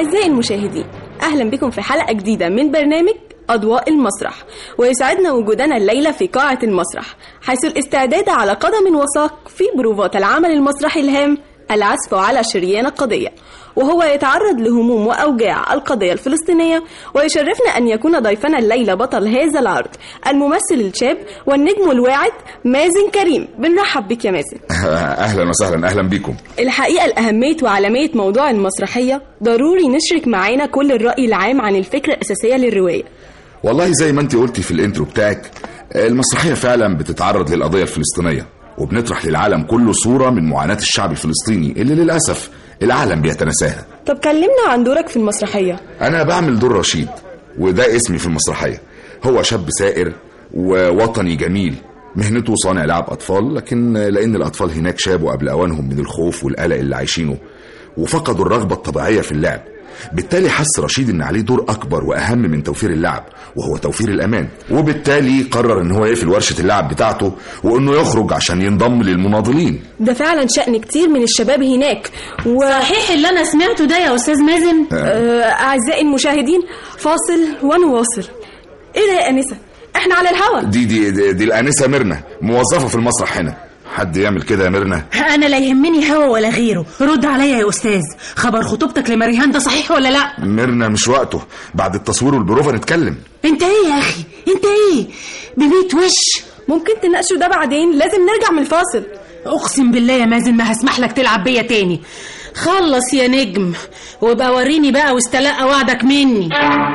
أعزائي المشاهدين أهلا بكم في حلقة جديدة من برنامج أضواء المسرح ويسعدنا وجودنا الليلة في قاعة المسرح حيث الاستعداد على قدم وساق في بروفات العمل المسرحي الهام العزف على شريان القضية وهو يتعرض لهموم وأوجاع القضية الفلسطينية ويشرفنا أن يكون ضيفنا الليلة بطل هذا العرض الممثل الشاب والنجم الواعد مازن كريم بنرحب بك يا مازن اهلا وسهلا اهلا بيكم الحقيقة الأهمية وعالمية موضوع المسرحية ضروري نشرك معانا كل الرأي العام عن الفكرة الأساسية للرواية والله زي ما انت قلتي في الانترو بتاعك المسرحيه فعلا بتتعرض للقضيه الفلسطينيه وبنطرح للعالم كله صوره من معاناه الشعب الفلسطيني اللي للاسف العالم بيتناساها طب كلمنا عن دورك في المسرحية انا بعمل دور رشيد وده اسمي في المسرحيه هو شاب سائر ووطني جميل مهنته صانع لعب اطفال لكن لان الاطفال هناك شابوا قبل اوانهم من الخوف والقلق اللي عايشينه وفقدوا الرغبه الطبيعيه في اللعب بالتالي حس رشيد ان عليه دور اكبر واهم من توفير اللعب وهو توفير الامان وبالتالي قرر ان هو يقفل ورشه اللعب بتاعته وانه يخرج عشان ينضم للمناضلين ده فعلا شأن كتير من الشباب هناك و صحيح اللي انا سمعته ده يا استاذ مازن آه، أعزائي المشاهدين فاصل ونواصل إيه ده يا أنسة إحنا على الهوا دي دي دي, دي الانسه ميرنا موظفه في المسرح هنا حد يعمل كده يا ميرنا انا لا يهمني هوا ولا غيره رد عليا يا استاذ خبر خطوبتك لمريهان ده صحيح ولا لا ميرنا مش وقته بعد التصوير والبروفا نتكلم انت ايه يا اخي انت ايه بميت وش ممكن تناقشوا ده بعدين لازم نرجع من الفاصل اقسم بالله يا مازن ما هسمح لك تلعب بيا تاني خلص يا نجم وابقى وريني بقى واستلقى وعدك مني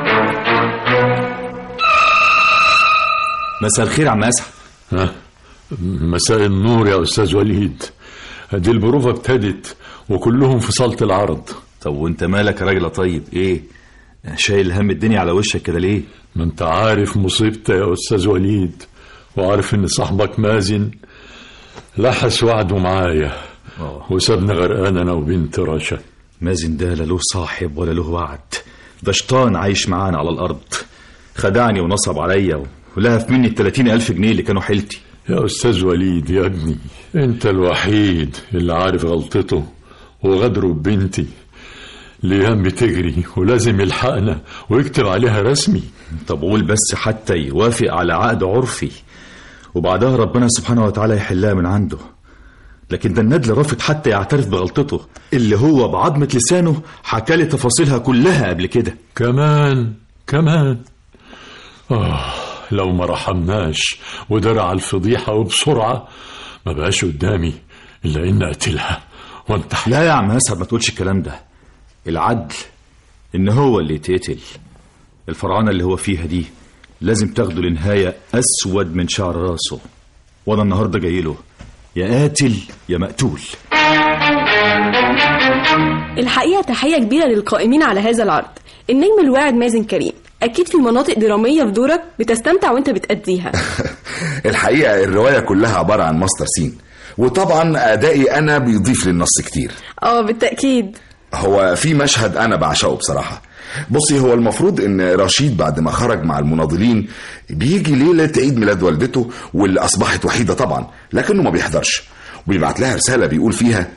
مساء الخير يا عم اسعد ها مساء النور يا استاذ وليد دي البروفة ابتدت وكلهم في صالة العرض طب وانت مالك يا راجل طيب ايه شايل هم الدنيا على وشك كده ليه ما انت عارف مصيبتي يا استاذ وليد وعارف ان صاحبك مازن لحس وعده معايا اه وسابني غرقان انا وبنت رشا مازن ده لا له صاحب ولا له وعد ده شيطان عايش معانا على الارض خدعني ونصب عليا ولهف مني التلاتين ألف جنيه اللي كانوا حيلتي يا استاذ وليد يا ابني انت الوحيد اللي عارف غلطته وغدره ببنتي الايام بتجري ولازم يلحقنا ويكتب عليها رسمي طب قول بس حتى يوافق على عقد عرفي وبعدها ربنا سبحانه وتعالى يحلها من عنده لكن ده الندل رافض حتى يعترف بغلطته اللي هو بعظمة لسانه حكى لي تفاصيلها كلها قبل كده كمان كمان آه لو ما رحمناش ودرع الفضيحة وبسرعة ما بقاش قدامي إلا إن أقتلها وانتحر لا يا عم اسعد ما تقولش الكلام ده العدل ان هو اللي يتقتل الفرعنه اللي هو فيها دي لازم تاخده لنهايه اسود من شعر راسه وانا النهارده جاي له يا قاتل يا مقتول الحقيقة تحية كبيرة للقائمين على هذا العرض النجم الواعد مازن كريم أكيد في مناطق درامية في دورك بتستمتع وانت بتأديها الحقيقه الروايه كلها عباره عن ماستر سين وطبعا ادائي انا بيضيف للنص كتير اه بالتأكيد هو في مشهد انا بعشقه بصراحه بصي هو المفروض ان رشيد بعد ما خرج مع المناضلين بيجي ليله عيد ميلاد والدته واللي اصبحت وحيده طبعا لكنه ما بيحضرش وبيبعت لها رساله بيقول فيها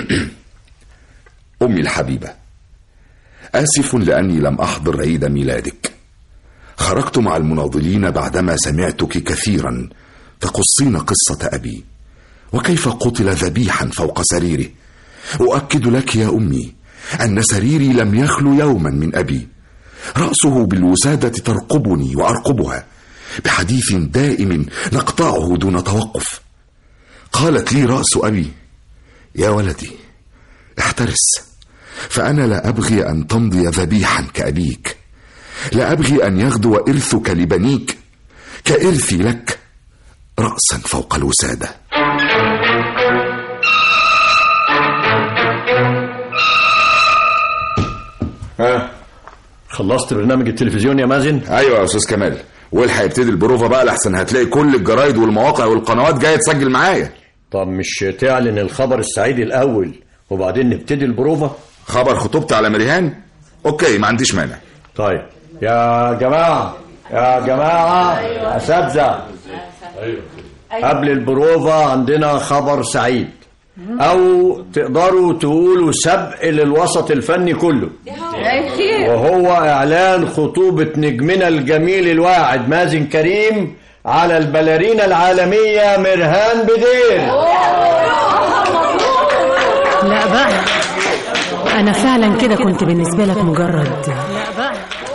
امي الحبيبه اسف لاني لم احضر عيد ميلادك خرجت مع المناضلين بعدما سمعتك كثيرا تقصين قصه ابي وكيف قتل ذبيحا فوق سريره اؤكد لك يا امي ان سريري لم يخلو يوما من ابي راسه بالوساده ترقبني وارقبها بحديث دائم نقطعه دون توقف قالت لي راس ابي يا ولدي احترس فانا لا ابغي ان تمضي ذبيحا كابيك لا ابغي ان يغدو ارثك لبنيك كارثي لك راسا فوق الوساده ها خلصت برنامج التلفزيون يا مازن ايوه يا استاذ كمال والحق يبتدي البروفه بقى لحسن هتلاقي كل الجرايد والمواقع والقنوات جايه تسجل معايا طب مش تعلن الخبر السعيد الاول وبعدين نبتدي البروفه خبر خطوبتي على مريهان اوكي ما عنديش مانع طيب يا جماعه يا جماعه اساتذه قبل البروفه عندنا خبر سعيد او تقدروا تقولوا سبق للوسط الفني كله وهو اعلان خطوبة نجمنا الجميل الواعد مازن كريم على البلارينا العالمية مرهان بدير لا بقى انا فعلا كده كنت بالنسبه لك مجرد لا بقى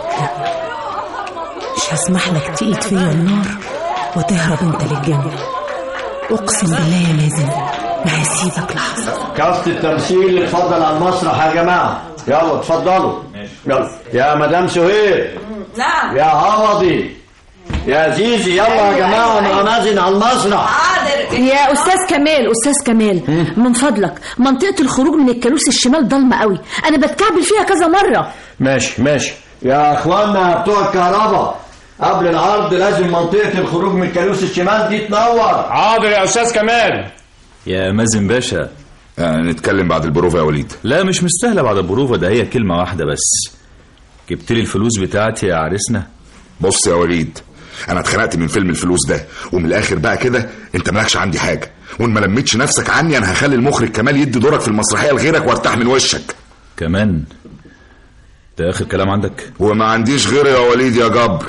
مش هسمح لك تقيد فيا النار وتهرب انت للجنة اقسم بالله يا مازن ما هسيبك لحظه كاست التمثيل اتفضل على المسرح يا جماعة يلا اتفضلوا يلا يا مدام سهير نعم يا عوضي يا زيزي يلا يا جماعة انا مازن على المسرح حاضر يا استاذ كمال استاذ كمال من فضلك منطقه الخروج من الكالوس الشمال ضلمه قوي انا بتكعبل فيها كذا مره ماشي ماشي يا اخوانا بتوع الكهرباء قبل العرض لازم منطقة الخروج من الكالوس الشمال دي تنور حاضر يا استاذ كمال يا مازن باشا آه نتكلم بعد البروفة يا وليد لا مش مستاهله بعد البروفه ده هي كلمه واحده بس جبت لي الفلوس بتاعتي يا عريسنا بص يا وليد انا اتخنقت من فيلم الفلوس ده ومن الاخر بقى كده انت مالكش عندي حاجه وان ما لميتش نفسك عني انا هخلي المخرج كمال يدي دورك في المسرحيه لغيرك وارتاح من وشك كمان ده اخر كلام عندك وما عنديش غيره يا وليد يا جبر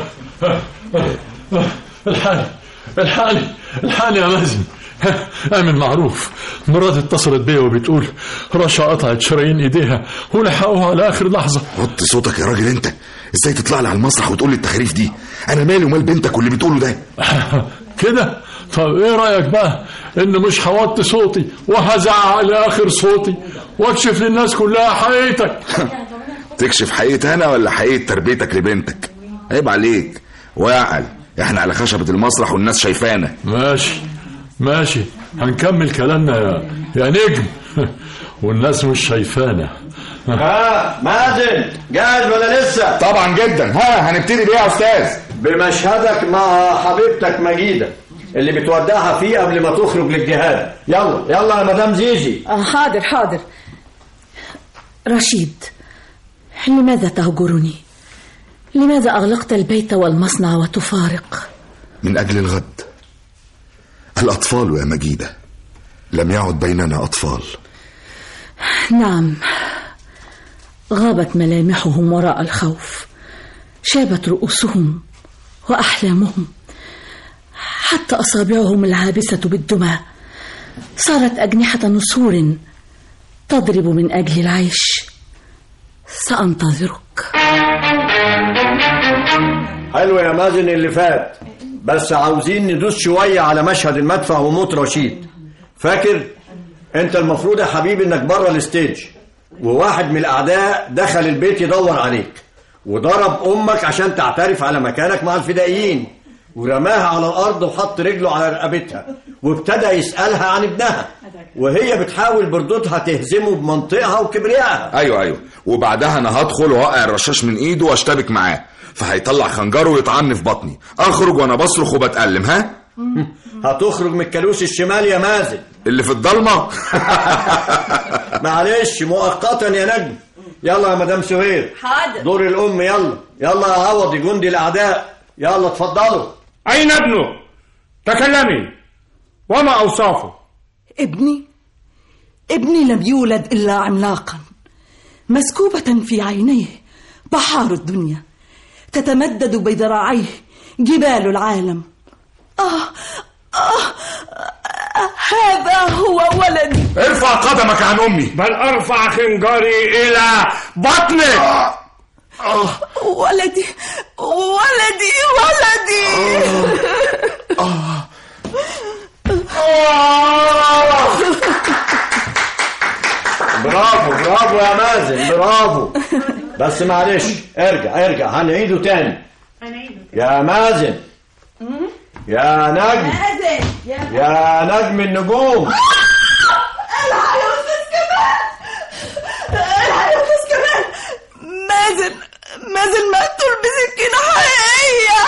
الحالي الحالي الحالي يا مازن اعمل معروف مراتي اتصلت بيا وبتقول رشا قطعت شرايين ايديها ولحقوها على اخر لحظه وطي صوتك يا راجل انت ازاي تطلع لي على المسرح وتقول لي التخاريف دي انا مالي ومال بنتك واللي بتقوله ده كده طب ايه رايك بقى ان مش هوطي صوتي وهزعق لاخر صوتي واكشف للناس كلها حقيقتك تكشف حقيقة انا ولا حقيقة تربيتك لبنتك عيب عليك واعقل احنا على خشبة المسرح والناس شايفانا ماشي ماشي هنكمل كلامنا يا يا نجم والناس مش شايفانا ها مازن جاهز ولا لسه طبعا جدا ها هنبتدي بيه يا استاذ بمشهدك مع حبيبتك مجيدة اللي بتودعها فيه قبل ما تخرج للجهاد يلا يلا يا مدام زيزي آه حاضر حاضر رشيد لماذا تهجرني لماذا اغلقت البيت والمصنع وتفارق من اجل الغد الاطفال يا مجيدة لم يعد بيننا اطفال نعم غابت ملامحهم وراء الخوف شابت رؤوسهم واحلامهم حتى اصابعهم العابسه بالدمى صارت اجنحه نسور تضرب من اجل العيش سانتظرك حلو يا مازن اللي فات بس عاوزين ندوس شوية على مشهد المدفع وموت رشيد فاكر انت المفروض يا حبيبي انك بره الستيج وواحد من الاعداء دخل البيت يدور عليك وضرب امك عشان تعترف على مكانك مع الفدائيين ورماها على الارض وحط رجله على رقبتها وابتدى يسالها عن ابنها وهي بتحاول بردودها تهزمه بمنطقها وكبريائها ايوه ايوه وبعدها انا هدخل واوقع الرشاش من ايده واشتبك معاه فهيطلع خنجره ويطعني في بطني اخرج وانا بصرخ وبتألم ها هتخرج من الكالوس الشمال يا مازن اللي في الضلمه معلش مؤقتا يا نجم يلا يا مدام سهير حاضر دور الام يلا يلا يا عوضي جندي الاعداء يلا اتفضلوا أين ابنه؟ تكلمي وما أوصافه؟ ابني ابني لم يولد إلا عملاقا مسكوبة في عينيه بحار الدنيا تتمدد بذراعيه جبال العالم آه آه آه، هذا هو ولدي ارفع قدمك عن امي بل أرفع خنجري إلى بطنك ولدي ولدي ولدي برافو برافو يا مازن برافو بس معلش ارجع ارجع هنعيده تاني يا مازن يا نجم مازن يا يا نجم النجوم الحق يا استاذ كمال الحق يا استاذ كمال مازن مازن مقتول بسكينه حقيقيه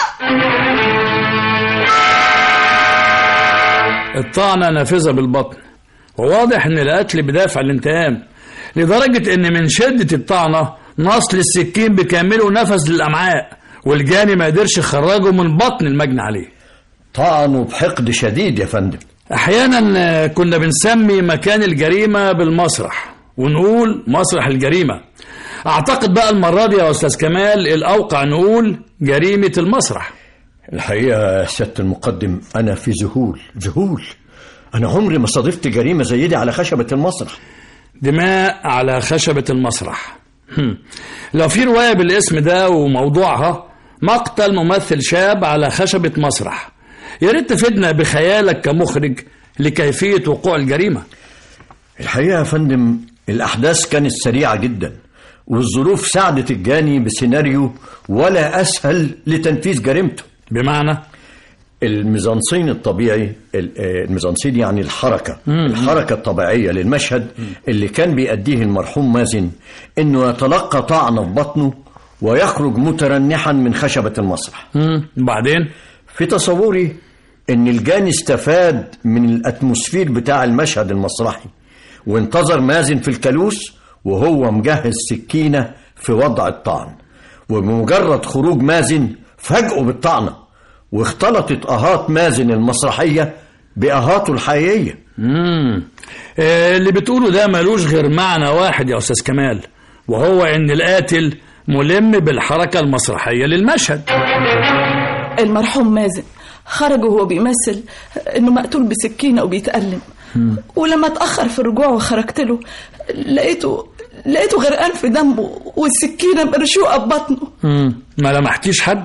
الطعنة نافذة بالبطن وواضح ان القتل بدافع الانتقام لدرجة ان من شدة الطعنة نصل السكين بكامله نفذ للأمعاء والجاني ما قدرش يخرجه من بطن المجني عليه طعنوا بحقد شديد يا فندم احيانا آه، كنا بنسمي مكان الجريمه بالمسرح ونقول مسرح الجريمه اعتقد بقى المره دي يا استاذ كمال الاوقع نقول جريمه المسرح الحقيقة يا سيادة المقدم أنا في ذهول ذهول أنا عمري ما صادفت جريمة زي دي على خشبة المسرح دماء على خشبة المسرح هم. لو في رواية بالاسم ده وموضوعها مقتل ممثل شاب على خشبة مسرح يا ريت تفيدنا بخيالك كمخرج لكيفية وقوع الجريمة الحقيقة يا فندم الأحداث كانت سريعة جدا والظروف ساعدت الجاني بسيناريو ولا أسهل لتنفيذ جريمته بمعنى الميزانسين الطبيعي ال- آه، الميزانسين يعني الحركة الحركة الطبيعية للمشهد اللي كان بيأديه المرحوم مازن إنه يتلقى طعنة في بطنه ويخرج مترنحا من خشبة المسرح هم. بعدين في تصوري ان الجاني استفاد من الاتموسفير بتاع المشهد المسرحي وانتظر مازن في الكالوس وهو مجهز سكينة في وضع الطعن وبمجرد خروج مازن فاجئه بالطعنة واختلطت اهات مازن المسرحية باهاته الحقيقية مم. آه، اللي بتقوله ده ملوش غير معنى واحد يا أستاذ كمال وهو إن القاتل ملم بالحركة المسرحية للمشهد المرحوم مازن خرج وهو بيمثل انه مقتول بسكينه وبيتألم ولما اتأخر في الرجوع وخرجت له لقيته لقيته غرقان في دمه والسكينه مرشوقه ببطنه مم. ما لمحتيش حد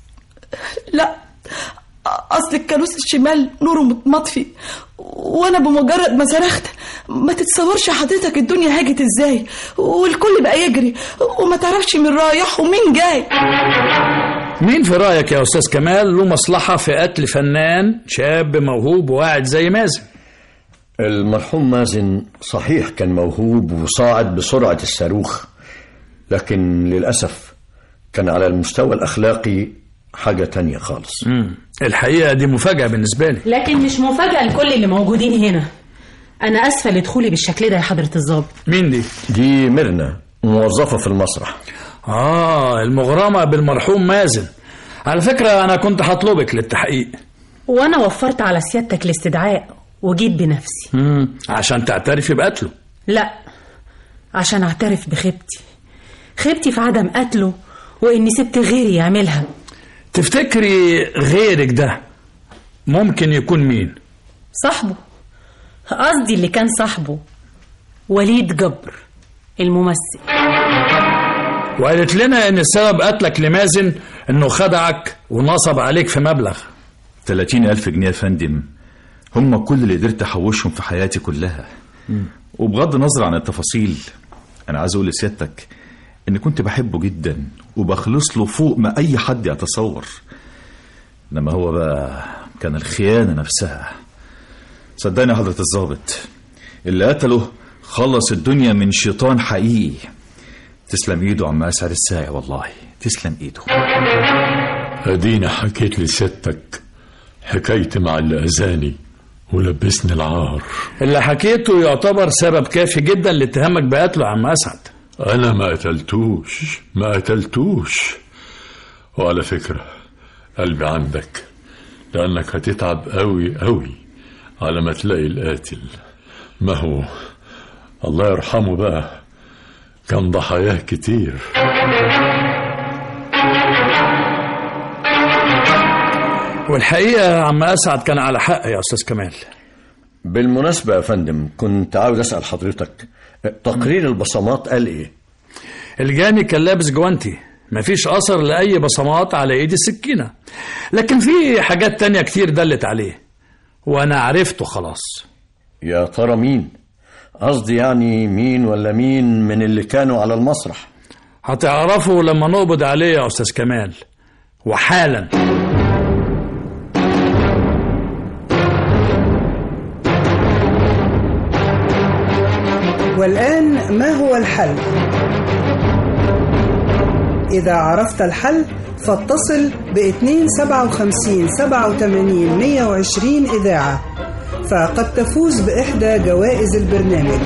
لا اصل الكالوس الشمال نوره مطفي وانا بمجرد ما صرخت ما تتصورش حضرتك الدنيا هاجت ازاي والكل بقى يجري وما تعرفش مين رايح ومين جاي مين في رأيك يا أستاذ كمال له مصلحة في قتل فنان شاب موهوب وواعد زي مازن المرحوم مازن صحيح كان موهوب وصاعد بسرعة الصاروخ لكن للأسف كان على المستوى الأخلاقي حاجة تانية خالص مم. الحقيقة دي مفاجأة بالنسبة لي لكن مش مفاجأة لكل اللي موجودين هنا أنا أسفة لدخولي بالشكل ده يا حضرة الظابط مين دي؟ دي ميرنا موظفة في المسرح آه المغرمة بالمرحوم مازن على فكرة أنا كنت هطلبك للتحقيق وأنا وفرت على سيادتك الاستدعاء وجيت بنفسي مم. عشان تعترفي بقتله لا عشان أعترف بخيبتي خيبتي في عدم قتله وإني سبت غيري يعملها تفتكري غيرك ده ممكن يكون مين؟ صاحبه قصدي اللي كان صاحبه وليد جبر الممثل وقالت لنا ان سبب قتلك لمازن انه خدعك ونصب عليك في مبلغ 30 ألف جنيه يا فندم هم كل اللي قدرت أحوشهم في حياتي كلها وبغض النظر عن التفاصيل أنا عايز أقول لسيادتك إني كنت بحبه جدا وبخلص له فوق ما أي حد يتصور إنما هو بقى كان الخيانة نفسها صدقني يا حضرة الضابط اللي قتله خلص الدنيا من شيطان حقيقي تسلم ايده عم اسعد الساعي والله تسلم ايده ادينا حكيت لسيادتك حكايتي مع اللي اذاني ولبسني العار اللي حكيته يعتبر سبب كافي جدا لاتهامك بقتله يا عم اسعد انا ما قتلتوش ما قتلتوش وعلى فكرة قلبي عندك لانك هتتعب قوي قوي على ما تلاقي القاتل ما هو الله يرحمه بقى كان ضحاياه كتير والحقيقه يا عم اسعد كان على حق يا استاذ كمال بالمناسبة يا فندم كنت عاوز أسأل حضرتك تقرير البصمات قال إيه؟ الجاني كان لابس جوانتي مفيش اثر لاي بصمات على ايد السكينه لكن في حاجات تانية كتير دلت عليه وانا عرفته خلاص يا ترى مين؟ قصدي يعني مين ولا مين من اللي كانوا على المسرح؟ هتعرفه لما نقبض عليه يا استاذ كمال وحالا والآن ما هو الحل؟ إذا عرفت الحل فاتصل ب 257 87 120 إذاعة فقد تفوز بإحدى جوائز البرنامج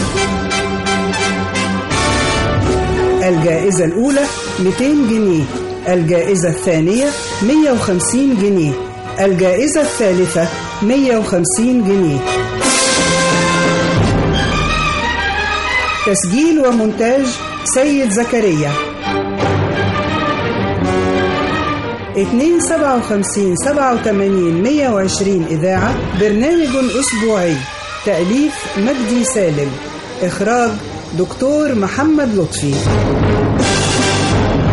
الجائزة الأولى 200 جنيه الجائزة الثانية 150 جنيه الجائزة الثالثة 150 جنيه تسجيل ومونتاج سيد زكريا 257 87 120 إذاعة برنامج أسبوعي تأليف مجدي سالم إخراج دكتور محمد لطفي